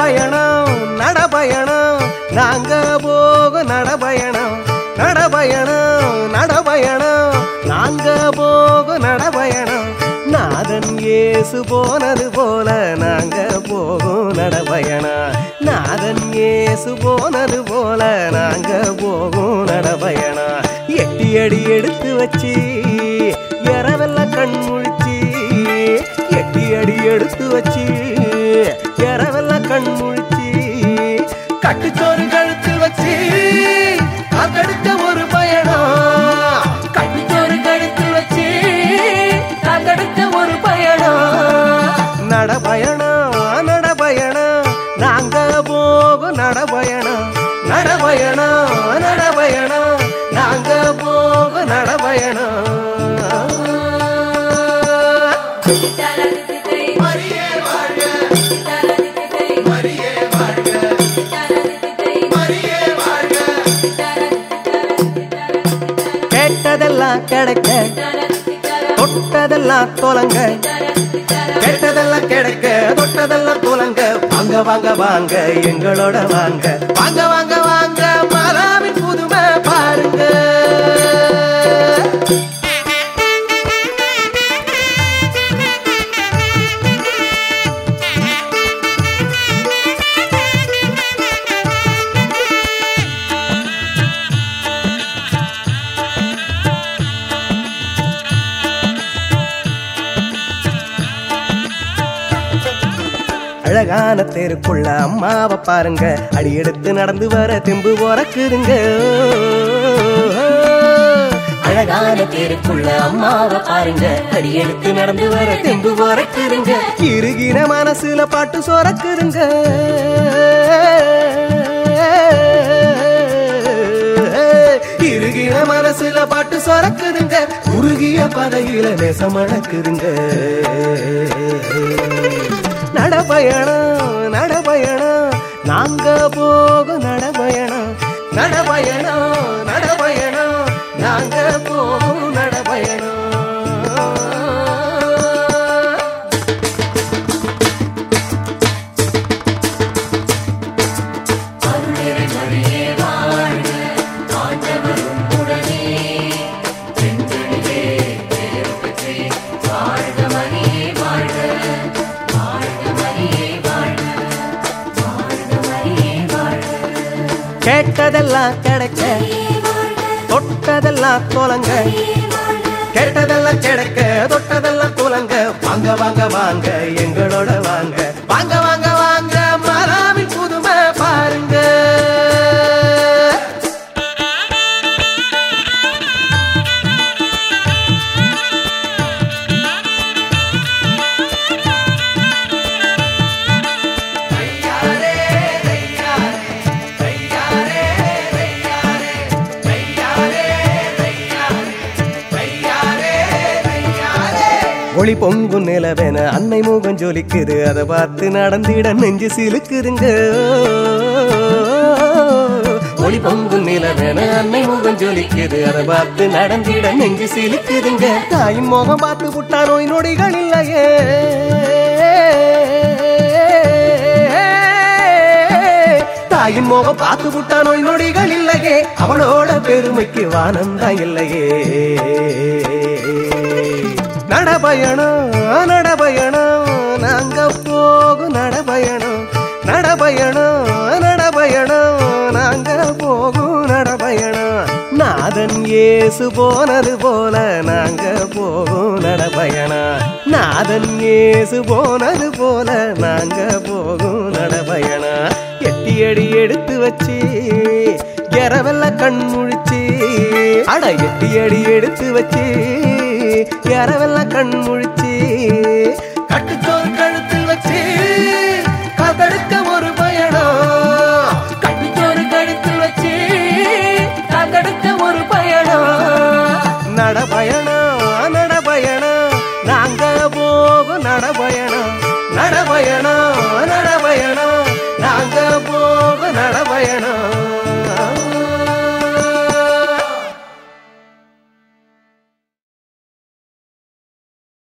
நடபயணம் நடபயணம் நாங்க போகும் நடபயணம் நடபயணம் நடபயணம் நாங்க போகும் நடபயணம் நாதன் இயேசு போனது போல நாங்க போகும் நடபயணம் நாதன் இயேசு போனது போல நாங்க போகும் நடபயணம் எட்டி அடி எடுத்து வச்சு இரவெல்லாம் கண் முழிச்சு எட்டி அடி எடுத்து வச்சு இரவெல்லாம் கண் முழிச்சு கட்டுச்சோறு கழுத்தில் வச்சு அதடுத்த ஒரு பயணம் கட்டுச்சோறு கழுத்தில் வச்சு அதடுத்த ஒரு பயணம் நடபயணம் நடபயணம் நாங்க போகும் நடபயணம் நடபயணம் நடபயணம் நாங்க போகும் நடபயணம் கேட்டதெல்லாம் கிடைக்க தொட்டதெல்லாம் தொலங்க கேட்டதெல்லாம் கிடைக்க தொட்டதெல்லாம் தொலங்க வாங்க வாங்க வாங்க எங்களோட வாங்க வாங்க வாங்க வாங்க மாலாவின் புதுமை பாருங்க அழகான தெருக்குள்ள அம்மாவை பாருங்க அடி எடுத்து நடந்து வர தெம்பு உறக்குதுங்க அழகான தெருக்குள்ள அம்மாவை பாருங்க அடி எடுத்து நடந்து வர தெம்பு உறக்குதுங்க இருகின மனசுல பாட்டு சொறக்குதுங்க இருகின மனசுல பாட்டு சொறக்குதுங்க உருகிய பதையில நெசமணக்குதுங்க நடபயணம் நடபயணம் நாங்க போகும் நடபயணம் நடபயணம் நடபயணம் நாங்க போகும் நடபயணம் கேட்டதெல்லாம் கிடைக்க தொட்டதெல்லாம் தொலங்க கேட்டதெல்லாம் கிடைக்க தொட்டதெல்லாம் தொலங்க வாங்க வாங்க வாங்க எங்களோட வாங்க வாங்க வாங்க வாங்க மராவின் புதுமை பாருங்க ஒளி பொங்கும் நிலவென அன்னை முகம் ஜொலிக்குது அதை பார்த்து நடந்திட நெஞ்சு சிலுக்குதுங்க ஒளி பொங்கும் நிலவென அன்னை முகம் ஜொலிக்குது அதை பார்த்து நடந்திட நெஞ்சு சிலுக்குதுங்க தாயின் முகம் பார்த்து புட்டா நோய் நொடிகள் இல்லையே தாயின் முகம் பார்த்து புட்டா நோய் நொடிகள் இல்லையே அவளோட பெருமைக்கு வானந்தா இல்லையே நடபயணம் நடபயணம் நாங்க போகும் நடபயணம் நடபயணம் நடபயணம் நாங்க போகும் நடபயணம் நாதன் இயேசு போனது போல நாங்க போகும் நடபயணம் நாதன் இயேசு போனது போல நாங்க போகும் நடபயணம் எட்டி அடி எடுத்து வச்சு இரவெல்லாம் கண் முழிச்சு அட எட்டி அடி எடுத்து வச்சு இரவெல்லாம் கண் முழிச்சு கட்டுச்சோறு கழுத்தில் வச்சு காத்தடுக்க ஒரு பயணம் கட்டுச்சோறு கழுத்தில் வச்சு காத்தடுக்க ஒரு பயணம் நடபயணம் நடபயணம் நாங்க போகும் நடபயணம் நடபயணம் நடபயணம் நாங்க போகும் நடபயணம்